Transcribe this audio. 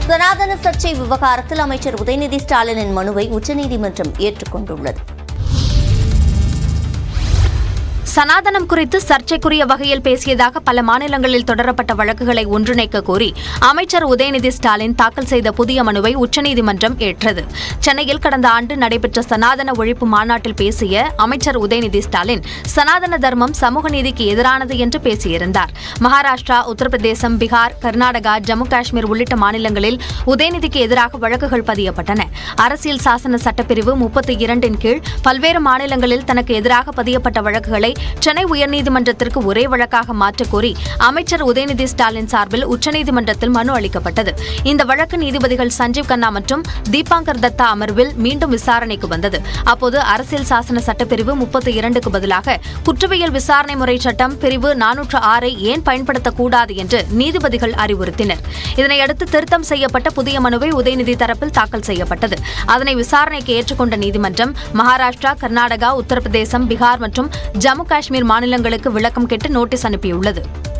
சனாதன சர்ச்சை விவகாரத்தில் அமைச்சர் உதயநிதி ஸ்டாலினின் மனுவை உச்சநீதிமன்றம் ஏற்றுக்கொண்டுள்ளது சனாதனம் குறித்து சர்ச்சைக்குரிய வகையில் பேசியதாக பல மாநிலங்களில் தொடரப்பட்ட வழக்குகளை ஒன்றிணைக்க கோரி அமைச்சர் உதயநிதி ஸ்டாலின் தாக்கல் செய்த புதிய மனுவை உச்சநீதிமன்றம் ஏற்றது சென்னையில் கடந்த ஆண்டு நடைபெற்ற சனாதன ஒழிப்பு மாநாட்டில் பேசிய அமைச்சர் உதயநிதி ஸ்டாலின் சனாதன தர்மம் சமூக நீதிக்கு எதிரானது என்று பேசியிருந்தார் மகாராஷ்டிரா உத்தரப்பிரதேசம் பீகார் கர்நாடகா ஜம்மு காஷ்மீர் உள்ளிட்ட மாநிலங்களில் உதயநிதிக்கு எதிராக வழக்குகள் பதியப்பட்டன அரசியல் சாசன சட்டப்பிரிவு முப்பத்தி இரண்டின் கீழ் பல்வேறு மாநிலங்களில் தனக்கு எதிராக பதியப்பட்ட வழக்குகளை சென்னை உயர்நீதிமன்றத்திற்கு ஒரே வழக்காக மாற்றக் கோரி அமைச்சர் உதயநிதி ஸ்டாலின் சார்பில் உச்சநீதிமன்றத்தில் மனு அளிக்கப்பட்டது இந்த வழக்கு நீதிபதிகள் சஞ்சீவ் கண்ணா மற்றும் தீபாங்கர் தத்தா அமர்வில் மீண்டும் விசாரணைக்கு வந்தது அப்போது அரசியல் சாசன சட்டப்பிரிவு முப்பத்தி இரண்டுக்கு பதிலாக குற்றவியல் விசாரணை முறை சட்டம் பிரிவு நானூற்று ஆறை ஏன் பயன்படுத்தக்கூடாது என்று நீதிபதிகள் அறிவுறுத்தினர் இதனையடுத்து திருத்தம் செய்யப்பட்ட புதிய மனுவை உதயநிதி தரப்பில் தாக்கல் செய்யப்பட்டது அதனை விசாரணைக்கு ஏற்றுக்கொண்ட நீதிமன்றம் மகாராஷ்டிரா கர்நாடகா உத்தரப்பிரதேசம் பீகார் மற்றும் ஜம்மு காஷ்மீர் மாநிலங்களுக்கு விளக்கம் கேட்டு நோட்டீஸ் அனுப்பியுள்ளது